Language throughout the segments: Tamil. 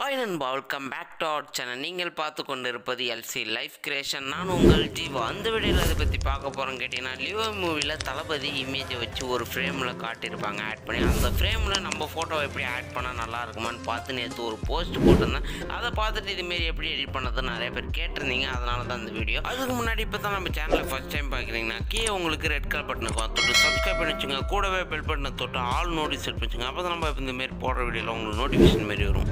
ஹாய் நண்பா welcome back to our channel நீங்கள் பார்த்து கொண்டு இருப்பது எல்சி லைஃப் கிரியேஷன் நான் உங்கள் ஜீவா அந்த வீடியோவில் அதை பற்றி பார்க்க போகிறோம் கேட்டிங்கன்னா லியோ மூவியில் தளபதி இமேஜை வச்சு ஒரு ஃப்ரேமில் காட்டியிருப்பாங்க ஆட் பண்ணி அந்த ஃப்ரேமில் நம்ம ஃபோட்டோவை எப்படி ஆட் பண்ணால் நல்லா இருக்குமான்னு பார்த்து நேற்று ஒரு போஸ்ட் போட்டிருந்தேன் அதை பார்த்துட்டு இதுமாரி எப்படி எடிட் பண்ணது நிறைய பேர் கேட்டிருந்தீங்க அதனால தான் இந்த வீடியோ அதுக்கு முன்னாடி இப்போ தான் நம்ம சேனலை ஃபஸ்ட் டைம் பார்க்குறீங்கன்னா கீழே உங்களுக்கு ரெட் கலர் பட்டனுக்கு தொட்டு சப்ஸ்கிரைப் பண்ணி வச்சுங்க கூடவே பெல் பட்டனை தொட்டு ஆல் நோட்டிஸ் செட் பண்ணிச்சுங்க அப்போ தான் நம்ம இந்த மாரி போடுற வீடியோவில் உங்களுக்கு நோட்டிஃபிகேஷன் மாரி வரும்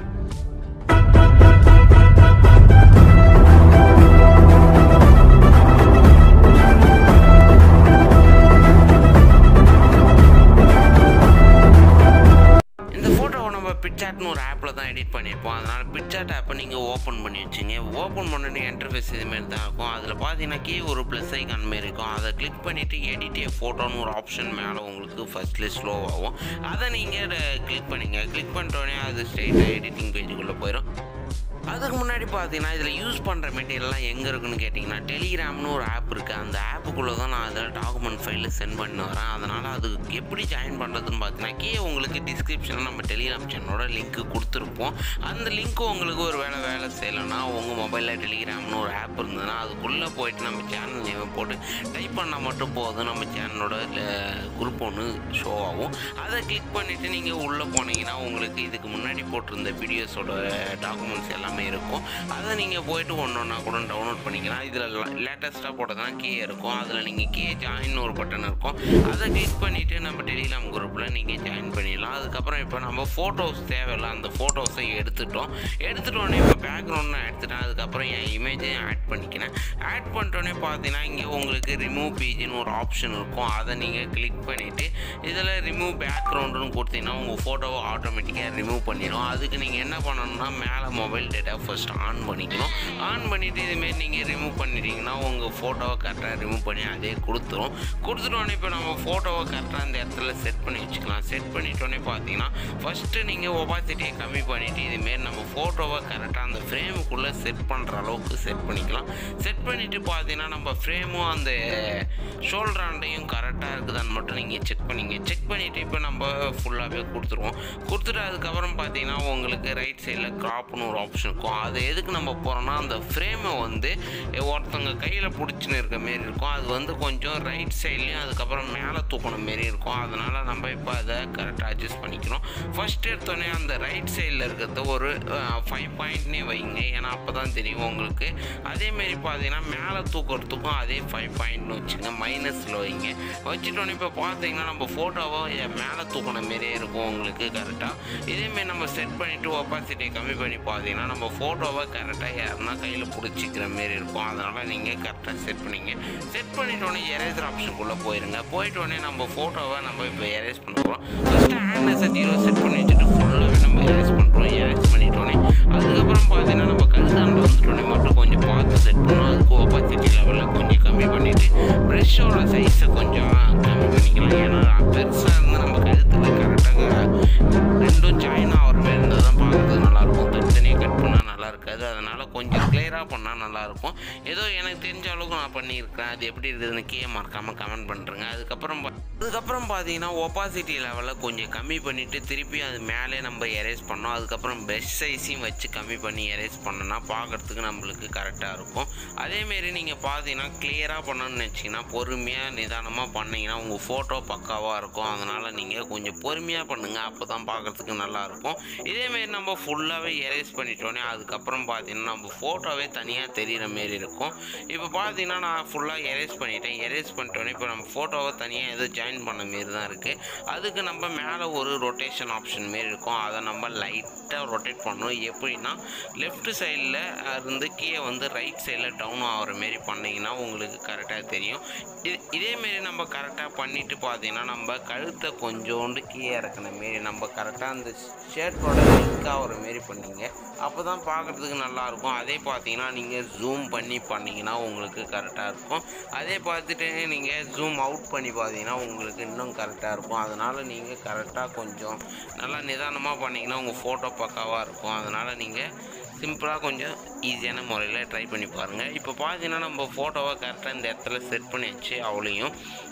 இந்த ஃபோட்டோவை நம்ம பிட்சாட்னு ஒரு ஆப்பில் தான் எடிட் பண்ணியிருப்போம் அதனால் பிட்சாட் ஆப்பை நீங்கள் ஓப்பன் பண்ணி வச்சுங்க ஓப்பன் பண்ணி இன்டர்ஃபேஸ் இதுமாரி தான் இருக்கும் அதில் பார்த்தீங்கன்னா கீ ஒரு ப்ளஸ் ஐக்கான் மாரி இருக்கும் அதை கிளிக் பண்ணிவிட்டு எடிட் ஏ ஃபோட்டோன்னு ஒரு ஆப்ஷன் மேலே உங்களுக்கு ஃபஸ்ட்லேயே ஸ்லோ ஆகும் அதை நீங்கள் கிளிக் பண்ணிங்க கிளிக் பண்ணிட்டோடனே அது ஸ்ட்ரெயிட்டாக எடிட்டிங் பேஜுக்குள்ளே போயிடும் அதுக்கு முன்னாடி பார்த்தீங்கன்னா இதில் யூஸ் பண்ணுற மெட்டீரியல்லாம் எங்கே இருக்குன்னு கேட்டிங்கன்னா டெலிகிராம்னு ஒரு ஆப் இருக்குது அந்த ஆப்புக்குள்ளே தான் நான் அதில் டாக்குமெண்ட் ஃபைலில் சென்ட் பண்ணி வரேன் அதனால் அது எப்படி ஜாயின் பண்ணுறதுன்னு பார்த்தீங்கன்னா கீழே உங்களுக்கு டிஸ்கிரிப்ஷனில் நம்ம டெலிகிராம் சேனலோட லிங்க்கு கொடுத்துருப்போம் அந்த லிங்க்கு உங்களுக்கு ஒரு வேலை வேலை செய்யலைன்னா உங்கள் மொபைலில் டெலிகிராம்னு ஒரு ஆப் இருந்ததுன்னா அதுக்குள்ளே போயிட்டு நம்ம சேனல் நேமை போட்டு டைப் பண்ணால் மட்டும் போதும் நம்ம சேனலோட குரூப் ஒன்று ஷோ ஆகும் அதை கிளிக் பண்ணிவிட்டு நீங்கள் உள்ளே போனீங்கன்னா உங்களுக்கு இதுக்கு முன்னாடி போட்டிருந்த வீடியோஸோட டாக்குமெண்ட்ஸ் எல்லாமே இருக்கும் அதை நீங்கள் போயிட்டு ஒன்று ஒன்றா கூட டவுன்லோட் பண்ணிக்கலாம் இதில் லேட்டஸ்ட்டாக போட்டதுனா கீ இருக்கும் அதில் நீங்கள் கீ ஜாயின் ஒரு பட்டன் இருக்கும் அதை கிளிக் பண்ணிவிட்டு நம்ம டெலிகிராம் குரூப்பில் நீங்கள் ஜாயின் பண்ணிடலாம் அதுக்கப்புறம் இப்போ நம்ம ஃபோட்டோஸ் தேவையில்ல அந்த ஃபோட்டோஸை எடுத்துட்டோம் எடுத்துட்டோன்னே இப்போ பேக்ரவுண்ட் நான் எடுத்துட்டேன் அதுக்கப்புறம் என் இமேஜையும் ஆட் பண்ணிக்கிறேன் ஆட் பண்ணிட்டோன்னே பார்த்தீங்கன்னா இங்கே உங்களுக்கு ரிமூவ் பேஜ்னு ஒரு ஆப்ஷன் இருக்கும் அதை நீங்கள் கிளிக் பண்ணிவிட்டு இதில் ரிமூவ் பேக்ரவுண்டுன்னு கொடுத்தீங்கன்னா உங்கள் ஃபோட்டோவை ஆட்டோமேட்டிக்காக ரிமூவ் பண்ணிடும் அதுக்கு நீங்கள் என்ன பண்ணணும்னா மேலே மொபைல் டேட்டா ஃபர்ஸ்ட் ஆன் பண்ணிக்கணும் ஆன் பண்ணிவிட்டு இதுமாரி நீங்கள் ரிமூவ் பண்ணிட்டீங்கன்னா உங்கள் ஃபோட்டோவை கரெக்டாக ரிமூவ் பண்ணி அதே கொடுத்துரும் கொடுத்துட்டோன்னே இப்போ நம்ம ஃபோட்டோவை கரெக்டாக அந்த இடத்துல செட் பண்ணி வச்சுக்கலாம் செட் பண்ணிட்டோன்னே பார்த்தீங்கன்னா ஃபஸ்ட்டு நீங்கள் ஒபாசிட்டியை கம்மி பண்ணிவிட்டு இதுமாரி நம்ம ஃபோட்டோவை கரெக்டாக அந்த ஃப்ரேமுக்குள்ளே செட் பண்ணுற அளவுக்கு செட் பண்ணிக்கலாம் செட் பண்ணிவிட்டு பார்த்தீங்கன்னா நம்ம ஃப்ரேமும் அந்த ஷோல்டராண்டையும் கரெக்டாக இருக்குதான்னு மட்டும் நீங்கள் செக் பண்ணிங்க செக் பண்ணிவிட்டு இப்போ நம்ம ஃபுல்லாகவே கொடுத்துருவோம் கொடுத்துட்டு அதுக்கப்புறம் பார்த்தீங்கன்னா உங்களுக்கு ரைட் சைடில் க்ராப்னு ஒரு ஆப்ஷன் இருக்கும் அது எதுக்கு நம்ம போகிறோம்னா அந்த ஃப்ரேமை வந்து ஒருத்தவங்க கையில் பிடிச்சின்னு இருக்க மாரி இருக்கும் அது வந்து கொஞ்சம் ரைட் சைட்லேயும் அதுக்கப்புறம் மேலே தூக்கணும் மாரி இருக்கும் அதனால் நம்ம இப்போ அதை கரெக்டாக அட்ஜஸ்ட் பண்ணிக்கிறோம் ஃபஸ்ட் எடுத்தோடனே அந்த ரைட் சைடில் இருக்கிறத ஒரு ஃபைவ் பாயிண்ட்னே வைங்க ஏன்னா அப்போ தான் தெரியும் உங்களுக்கு அதேமாரி பார்த்தீங்கன்னா மேலே தூக்கிறதுக்கும் அதே ஃபைவ் பாயிண்ட்னு வச்சுங்க மைனஸில் வைங்க வச்சுட்டோன்னே இப்போ பார்த்தீங்கன்னா நம்ம ஃபோட்டோவை மேலே தூக்கின மாரியே இருக்கும் உங்களுக்கு கரெக்டாக இதேமாரி நம்ம செட் பண்ணிவிட்டு ஒப்பாசிட்டியை கம்மி பண்ணி பார்த்தீங்கன்னா நம்ம ஃபோட்டோவை கரெக்டாக யாருன்னா கையில் பிடிச்சிக்கிற மாரி இருக்கும் அதனால் நீங்கள் கரெக்டாக செட் பண்ணிங்க செட் பண்ணிட்டோன்னே எரேசர் ஆப்ஷனுக்குள்ளே போயிருங்க போயிட்டோடனே நம்ம ஃபோட்டோவை நம்ம இப்போ எரேஸ் பண்ண போகிறோம் ஃபஸ்ட்டு ஹேண்ட்னஸை ஜீரோ செட் பண்ணி வச்சுட்டு ஃபுல்லாகவே நம்ம எரேஸ் பண்ணுறோம் எரேஸ் பண்ணிட்டோன்னே அதுக்கப்புறம் பார்த்தீங்கன்னா நம்ம கழுத்தாண்டு வந்துட்டோன்னே மட்டும் கொஞ்சம் பார்த்து செட் பண்ணோம் அதுக்கு ஒப்பாசிட்டி லெவலில் கொஞ்சம் கம்மி பண்ணிவிட்டு ப்ரெஷ்ஷோட சைஸை கொஞ்சம் கம்மி பண்ணிக்கலாம் ஏன்னா பெருசாக இருந்து நம்ம கழுத்தில் கரெக்டாக ரெண்டும் ஜாயின் ஆகிற மாதிரி இருந்தால் தான் பார்க்குறதுக்கு நல்லாயிருக்கும் தனித்தனியாக கட் பண்ணால் நல்லா இருக்காது அதனால் கொஞ்சம் கிளியராக பண்ணால் நல்லாயிருக்கும் ஏதோ எனக்கு தெரிஞ்ச அளவுக்கு நான் பண்ணியிருக்கேன் அது எப்படி இருக்குதுன்னு கீழே மறக்காமல் கமெண்ட் பண்ணுறேங்க அதுக்கப்புறம் பா- அதுக்கப்புறம் பார்த்தீங்கன்னா ஒப்பாசிட்டி லெவலில் கொஞ்சம் கம்மி பண்ணிவிட்டு திருப்பி அது மேலே நம்ம எரேஸ் பண்ணோம் அதுக்கப்புறம் பெஸ்ட் சைஸையும் வச்சு கம்மி பண்ணி எரேஸ் பண்ணோன்னா பார்க்குறதுக்கு நம்மளுக்கு கரெக்டாக இருக்கும் அதேமாரி நீங்கள் பார்த்தீங்கன்னா கிளியராக பண்ணணும்னு நினச்சிங்கன்னா பொறுமையாக நிதானமாக பண்ணீங்கன்னா உங்கள் ஃபோட்டோ பக்காவாக இருக்கும் அதனால் நீங்கள் கொஞ்சம் பொறுமையாக பண்ணுங்கள் அப்போ தான் பார்க்குறதுக்கு நல்லாயிருக்கும் இதேமாரி நம்ம ஃபுல்லாகவே எரேஸ் பண்ணிட்டோன்னே அதுக்கப்புறம் பார்த்தீங்கன்னா நம்ம ஃபோட்டோவே தனியாக தெரிகிற மாரி இருக்கும் இப்போ பார்த்தீங்கன்னா நான் ஃபுல்லாக எரேஸ் பண்ணிட்டேன் எரேஸ் பண்ணிட்டோன்னே இப்போ நம்ம ஃபோட்டோவை தனியாக ஏதோ ஜாயின் பண்ண மாரி தான் இருக்குது அதுக்கு நம்ம மேலே ஒரு ரொட்டேஷன் ஆப்ஷன் மாரி இருக்கும் அதை நம்ம லைட்டாக ரொட்டேட் பண்ணணும் எப்படின்னா லெஃப்ட் சைடில் இருந்து கீழே வந்து ரைட் சைடில் டவுன் ஆகிற மாரி பண்ணிங்கன்னா உங்களுக்கு கரெக்டாக தெரியும் இது இதேமாரி நம்ம கரெக்டாக பண்ணிவிட்டு பார்த்தீங்கன்னா நம்ம கழுத்தை கொஞ்சோண்டு கீழே இறக்குன மாரி நம்ம கரெக்டாக அந்த ஷர்ட்டோட லிங்க் ஆகிற மாரி பண்ணீங்க அப்போ தான் பார்க்குறதுக்கு நல்லாயிருக்கும் அதே பார்த்தீங்கன்னா நீங்கள் ஜூம் பண்ணி பண்ணிங்கன்னா உங்களுக்கு கரெக்டாக இருக்கும் அதே பார்த்துட்டு நீங்கள் ஜூம் அவுட் பண்ணி பார்த்தீங்கன்னா உங்களுக்கு இன்னும் கரெக்டாக இருக்கும் அதனால் நீங்கள் கரெக்டாக கொஞ்சம் நல்லா நிதானமாக பண்ணிங்கன்னா உங்கள் ஃபோட்டோ பக்காவாக இருக்கும் அதனால் நீங்கள் சிம்பிளாக கொஞ்சம் ஈஸியான முறையில் ட்ரை பண்ணி பாருங்கள் இப்போ பார்த்தீங்கன்னா நம்ம ஃபோட்டோவை கரெக்டாக இந்த இடத்துல செட் பண்ணியாச்சு அவளையும்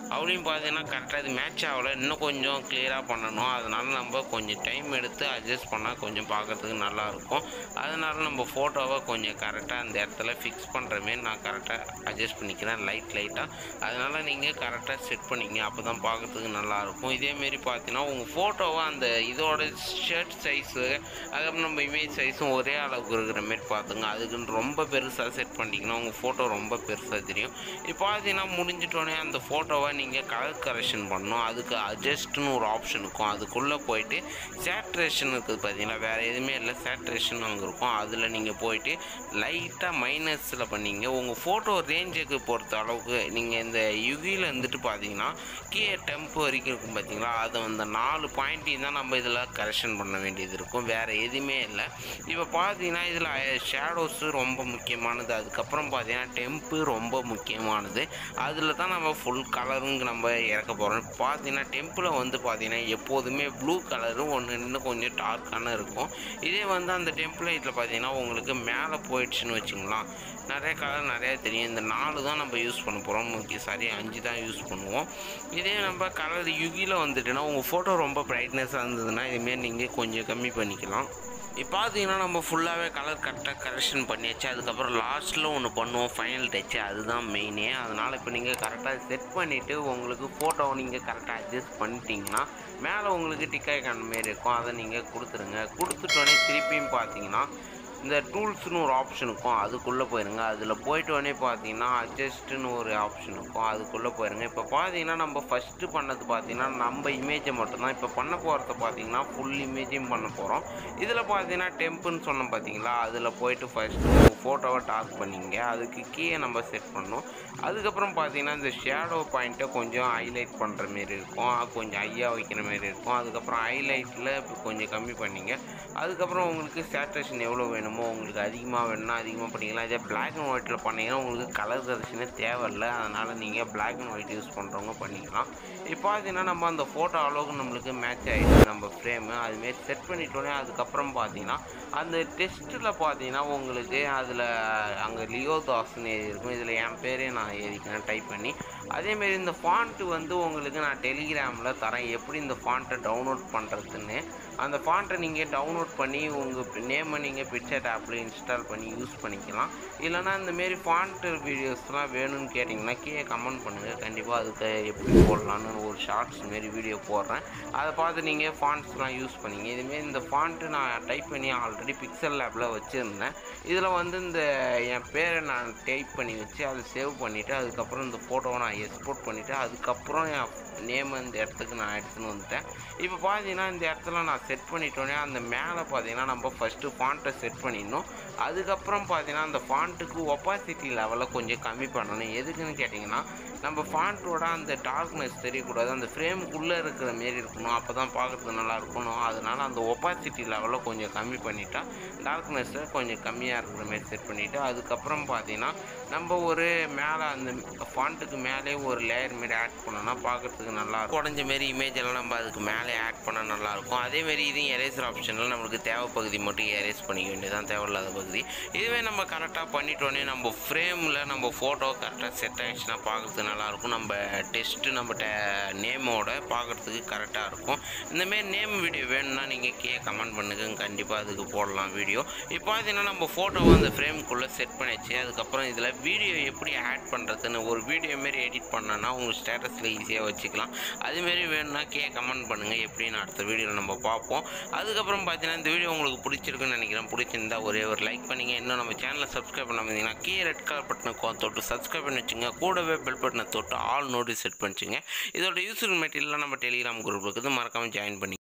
அப்படியும் பார்த்தீங்கன்னா கரெக்டாக இது மேட்ச் ஆகலை இன்னும் கொஞ்சம் கிளியராக பண்ணணும் அதனால நம்ம கொஞ்சம் டைம் எடுத்து அட்ஜஸ்ட் பண்ணால் கொஞ்சம் பார்க்கறதுக்கு நல்லாயிருக்கும் அதனால நம்ம ஃபோட்டோவை கொஞ்சம் கரெக்டாக அந்த இடத்துல ஃபிக்ஸ் பண்ணுற மாரி நான் கரெக்டாக அட்ஜஸ்ட் பண்ணிக்கிறேன் லைட் லைட்டாக அதனால் நீங்கள் கரெக்டாக செட் பண்ணிங்க அப்போ தான் பார்க்கறதுக்கு நல்லாயிருக்கும் இதேமாரி பார்த்தீங்கன்னா உங்கள் ஃபோட்டோவை அந்த இதோட ஷர்ட் சைஸு அதுக்கப்புறம் நம்ம இமேஜ் சைஸும் ஒரே அளவுக்கு இருக்கிற மாரி பார்த்துங்க அதுக்குன்னு ரொம்ப பெருசாக செட் பண்ணிட்டீங்கன்னா உங்கள் ஃபோட்டோ ரொம்ப பெருசாக தெரியும் இப்போ பார்த்தீங்கன்னா முடிஞ்சிட்டோடனே அந்த ஃபோட்டோவை நீங்கள் கலர் கரெக்ஷன் பண்ணணும் அதுக்கு அட்ஜஸ்ட்னு ஒரு ஆப்ஷன் இருக்கும் அதுக்குள்ளே போயிட்டு சேட்ரேஷன் இருக்குது பார்த்தீங்களா வேறு எதுவுமே இல்லை சேட்ரேஷன் அங்கே இருக்கும் அதில் நீங்கள் போயிட்டு லைட்டாக மைனஸில் பண்ணீங்க உங்கள் ஃபோட்டோ ரேஞ்சுக்கு பொறுத்த அளவுக்கு நீங்கள் இந்த யுகியில் இருந்துட்டு பார்த்தீங்கன்னா கீழே டெம்ப் வரைக்கும் இருக்கும் பார்த்தீங்களா அதை அந்த நாலு பாயிண்ட்டையும் தான் நம்ம இதில் கரெக்ஷன் பண்ண வேண்டியது இருக்கும் வேறு எதுவுமே இல்லை இப்போ பார்த்தீங்கன்னா இதில் ஷேடோஸு ரொம்ப முக்கியமானது அதுக்கப்புறம் பார்த்தீங்கன்னா டெம்ப்பு ரொம்ப முக்கியமானது அதில் தான் நம்ம ஃபுல் கலருங்க நம்ம இறக்க போகிறோம் பார்த்தீங்கன்னா டெம்பில் வந்து பார்த்தீங்கன்னா எப்போதுமே ப்ளூ கலரும் ஒன்று இன்னும் கொஞ்சம் டார்க்கான இருக்கும் இதே வந்து அந்த டெம்ப்ளேட்டில் பார்த்தீங்கன்னா உங்களுக்கு மேலே போயிடுச்சுன்னு வச்சுங்களேன் நிறைய கலர் நிறையா தெரியும் இந்த நாலு தான் நம்ம யூஸ் பண்ண போகிறோம் முக்கிய சரி அஞ்சு தான் யூஸ் பண்ணுவோம் இதே நம்ம கலர் யுகியில் வந்துட்டுன்னா உங்கள் ஃபோட்டோ ரொம்ப பிரைட்னஸாக இருந்ததுன்னா இதுமாரி நீங்கள் கொஞ்சம் கம்மி பண்ணிக்கலாம் இப்போ பார்த்தீங்கன்னா நம்ம ஃபுல்லாகவே கலர் கரெக்டாக கரெக்ஷன் பண்ணியாச்சு அதுக்கப்புறம் லாஸ்ட்டில் ஒன்று பண்ணுவோம் ஃபைனல் டச்சு அதுதான் மெயினே அதனால் இப்போ நீங்கள் கரெக்டாக செட் பண்ணிவிட்டு உங்களுக்கு ஃபோட்டோவை நீங்கள் கரெக்டாக அட்ஜஸ்ட் பண்ணிட்டீங்கன்னா மேலே உங்களுக்கு டிக்காய் கண் மாரி இருக்கும் அதை நீங்கள் கொடுத்துருங்க கொடுத்துட்டோன்னே திருப்பியும் பார்த்தீங்கன்னா இந்த டூல்ஸ்னு ஒரு ஆப்ஷன் இருக்கும் அதுக்குள்ளே போயிருங்க அதில் போயிட்டு உடனே பார்த்தீங்கன்னா அட்ஜஸ்ட்னு ஒரு ஆப்ஷன் இருக்கும் அதுக்குள்ளே போயிருங்க இப்போ பார்த்தீங்கன்னா நம்ம ஃபஸ்ட்டு பண்ணது பார்த்தீங்கன்னா நம்ம இமேஜை மட்டும்தான் இப்போ பண்ண போகிறத பார்த்தீங்கன்னா ஃபுல் இமேஜையும் பண்ண போகிறோம் இதில் பார்த்தீங்கன்னா டெம்புன்னு சொன்னோம் பார்த்தீங்களா அதில் போயிட்டு ஃபஸ்ட்டு ஃபோட்டோவை டாக் பண்ணிங்க அதுக்கு கீழே நம்ம செட் பண்ணணும் அதுக்கப்புறம் பார்த்தீங்கன்னா இந்த ஷேடோ பாயிண்ட்டை கொஞ்சம் ஹைலைட் பண்ணுற மாரி இருக்கும் கொஞ்சம் ஐயா வைக்கிற மாரி இருக்கும் அதுக்கப்புறம் ஹைலைட்டில் இப்போ கொஞ்சம் கம்மி பண்ணிங்க அதுக்கப்புறம் உங்களுக்கு சேட்ரேஷன் எவ்வளோ வேணுமோ உங்களுக்கு அதிகமாக வேணும்னா அதிகமாக பண்ணிக்கலாம் இதே பிளாக் அண்ட் ஒயிட்டில் பண்ணீங்கன்னா உங்களுக்கு கலர் கரெக்ஷனே தேவையில்லை அதனால் நீங்கள் பிளாக் அண்ட் ஒயிட் யூஸ் பண்ணுறவங்க பண்ணிக்கலாம் இப்போ பார்த்தீங்கன்னா நம்ம அந்த ஃபோட்டோ அளவுக்கு நம்மளுக்கு மேட்ச் ஆகிடுச்சு நம்ம ஃப்ரேமு அதுமாரி செட் பண்ணிட்டோன்னே அதுக்கப்புறம் பார்த்தீங்கன்னா அந்த டெஸ்ட்டில் பார்த்தீங்கன்னா உங்களுக்கு அதில் அங்கே லியோ தாஸ்னு எழுதி இருக்கும் இதில் என் பேரே நான் எழுதிக்கிறேன் டைப் பண்ணி அதேமாரி இந்த ஃபாண்ட்டு வந்து உங்களுக்கு நான் டெலிகிராமில் தரேன் எப்படி இந்த ஃபாண்ட்டை டவுன்லோட் பண்ணுறதுன்னு அந்த ஃபாண்ட்டை நீங்கள் டவுன்லோட் பண்ணி உங்கள் நேமை நீங்கள் பிக்சர் ஆப்பில் இன்ஸ்டால் பண்ணி யூஸ் பண்ணிக்கலாம் இல்லைனா இந்தமாரி ஃபாண்ட்டு வீடியோஸ்லாம் வேணும்னு கேட்டிங்கன்னா கீழே கமெண்ட் பண்ணுங்கள் கண்டிப்பாக அதுக்கு எப்படி போடலான்னு ஒரு ஷார்ட்ஸ் மாரி வீடியோ போடுறேன் அதை பார்த்து நீங்கள் ஃபாண்ட்ஸ்லாம் யூஸ் பண்ணிங்க இதுமாரி இந்த ஃபாண்ட்டு நான் டைப் பண்ணி ஆல்ரெடி பிக்சல் லேப்பில் வச்சுருந்தேன் இதில் வந்து இந்த என் பேரை நான் டைப் பண்ணி வச்சு அதை சேவ் பண்ணிவிட்டு அதுக்கப்புறம் இந்த ஃபோட்டோவை நான் எக்ஸ்போர்ட் பண்ணிவிட்டு அதுக்கப்புறம் என் நேம் இந்த இடத்துக்கு நான் எடுத்துன்னு வந்துட்டேன் இப்போ பார்த்தீங்கன்னா இந்த இடத்துல நான் செட் பண்ணிட்டோன்னே அந்த மேலே பார்த்தீங்கன்னா நம்ம ஃபஸ்ட்டு ஃபாண்ட்டை செட் பண்ணிடணும் அதுக்கப்புறம் பார்த்தீங்கன்னா அந்த ஃபாண்ட்டுக்கு ஒப்பாசிட்டி லெவலை கொஞ்சம் கம்மி பண்ணணும் எதுக்குன்னு கேட்டிங்கன்னா நம்ம ஃபாண்ட்டோட அந்த டார்க்னஸ் தெரியக்கூடாது அந்த ஃப்ரேமுக்குள்ளே இருக்கிற மாரி இருக்கணும் அப்போ தான் பார்க்குறதுக்கு நல்லா இருக்கணும் அதனால் அந்த ஒப்பாசிட்டி லெவலை கொஞ்சம் கம்மி பண்ணிட்டா டார்க்னஸ்ஸை கொஞ்சம் கம்மியாக இருக்கிற மாரி செட் பண்ணிவிட்டு அதுக்கப்புறம் பார்த்தீங்கன்னா நம்ம ஒரு மேலே அந்த ஃபாண்ட்டுக்கு மேலே ஒரு லேயர் மாரி ஆட் பண்ணோம்னா பார்க்குறதுக்கு நல்லா இருக்கும் உடஞ்ச மாரி இமேஜ் எல்லாம் நம்ம அதுக்கு மேலே ஆட் பண்ணால் நல்லாயிருக்கும் அதேமாரி இதையும் எரேசர் ஆப்ஷனில் நம்மளுக்கு தேவை பகுதி மட்டும் எரேஸ் பண்ணிக்க வேண்டியதான் தேவையில்லாத பகுதி இதுவே நம்ம கரெக்டாக பண்ணிட்டோன்னே நம்ம ஃப்ரேமில் நம்ம ஃபோட்டோ கரெக்டாக செட் ஆகிடுச்சுன்னா பார்க்குறதுக்கு நல்லாயிருக்கும் நம்ம டெஸ்ட்டு நம்ம டே நேமோட பார்க்குறதுக்கு கரெக்டாக இருக்கும் இந்தமாரி நேம் வீடியோ வேணும்னா நீங்கள் கீழே கமெண்ட் பண்ணுங்க கண்டிப்பாக அதுக்கு போடலாம் வீடியோ இப்போ பார்த்தீங்கன்னா நம்ம ஃபோட்டோவை அந்த ஃப்ரேம்குள்ளே செட் பண்ணியாச்சு அதுக்கப்புறம் இதில் வீடியோ எப்படி ஆட் பண்ணுறதுன்னு ஒரு வீடியோ மாரி எடிட் பண்ணோன்னா உங்கள் ஸ்டேட்டஸில் ஈஸியாக வச்சுக்கலாம் அதுமாரி வேணும்னா கீழே கமெண்ட் பண்ணுங்கள் எப்படின்னு அடுத்த வீடியோவில் நம்ம பார்ப்போம் அதுக்கப்புறம் பார்த்தீங்கன்னா இந்த வீடியோ உங்களுக்கு பிடிச்சிருக்குன்னு நினைக்கிறேன் பிடிச்சிருந்தா ஒரே ஒரு லைக் பண்ணிங்க இன்னும் நம்ம சேனலை சப்ஸ்கிரைப் பண்ண வந்தீங்கன்னா கீழே ரெட் கலர் பட்டனை தொட்டு சப்ஸ்கிரைப் பண்ணி வச்சுங்க கூடவே பெல் பட்டனை தொட்டு ஆல் நோட்டீஸ் செட் பண்ணிச்சுங்க இதோட யூஸ்ஃபுல் மெட்டீரியல்லாம் நம்ம டெலிகிராம் குரூப் இருக்குது மறக்காமல் ஜாயின் பண்ணி